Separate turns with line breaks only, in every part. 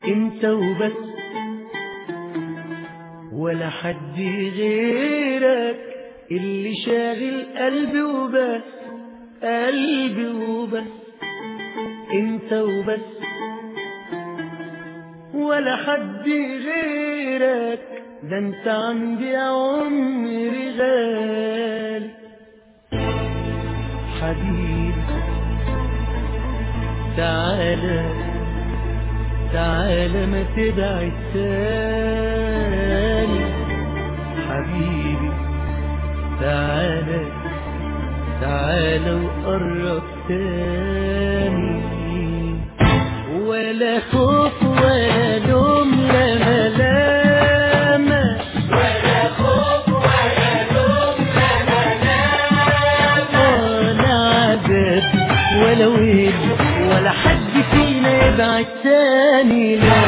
انت وبس ولا حد غيرك اللي شاغل قلبي وبس قلبي وبس انت وبس ولا حد غيرك ده انت عندي يا عمري غالي حبيبي تعالى تعالى ما تبعد تاني حبيبي تعالى تعالى وقرب تاني ولا خوف ولا لوم لا ملامة
ولا خوف ولا لوم لا ملامة
ولا عذاب ولا ويل ولا حد فينا يبعد تاني لا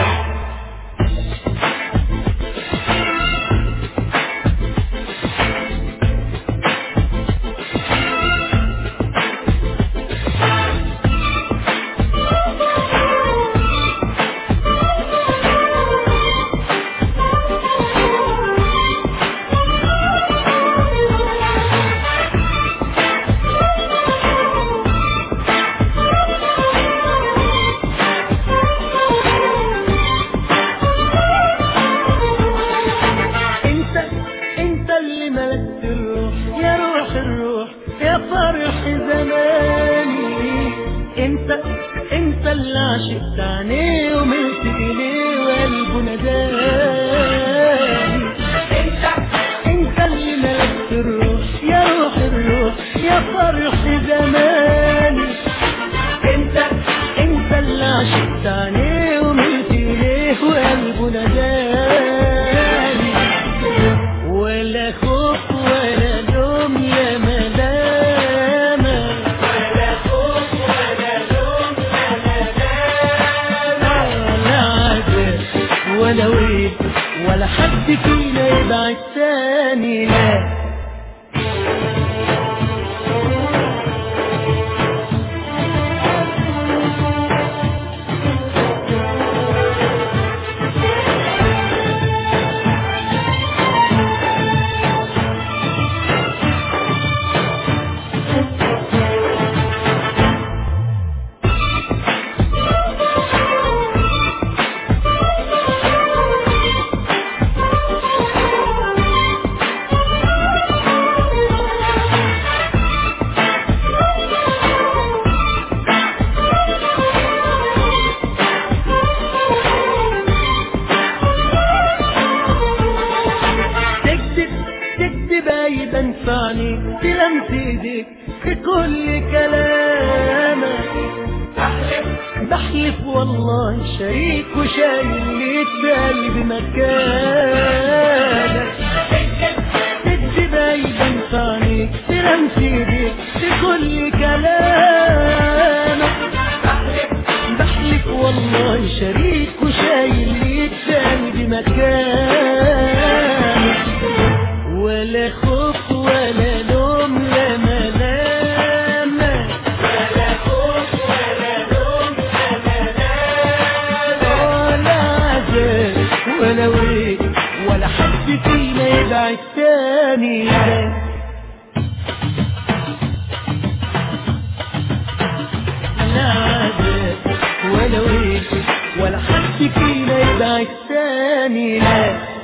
انت انت اللي ملكت الروح يا روح الروح يا فرح زماني انت انت اللي عشقت عينيه وملت اليه وقلبه نداني
انت
انت اللي ملكت الروح يا روح الروح يا فرح زماني
انت
انت اللي عشقت عينيه وملت اليه وقلبه نداني ولا خوف ولا لوم يا ملامة
ولا خوف ولا لوم لا ملامة
ولا عذاب ولا ويل ولا حد فينا يبعد تاني لا تكذب تكذب ايضا فاني تلمس ايديك في كل كلامك
احلف
بحلف والله شريك وشايل ليك بقلبي مكانك تكذب ايضا فاني تلمس ايديك في كل كلامك
احلف
بحلف والله شريك وشايل ليك بقلبي مكانك ولا خوف ولا لوم لا ملامة
ولا خوف ولا لوم لا ملامة
ولا عذاب ولا ويل ولا حد فينا يبعد تاني لا لا عذاب ولا ويل ولا حد فينا يبعد تاني لا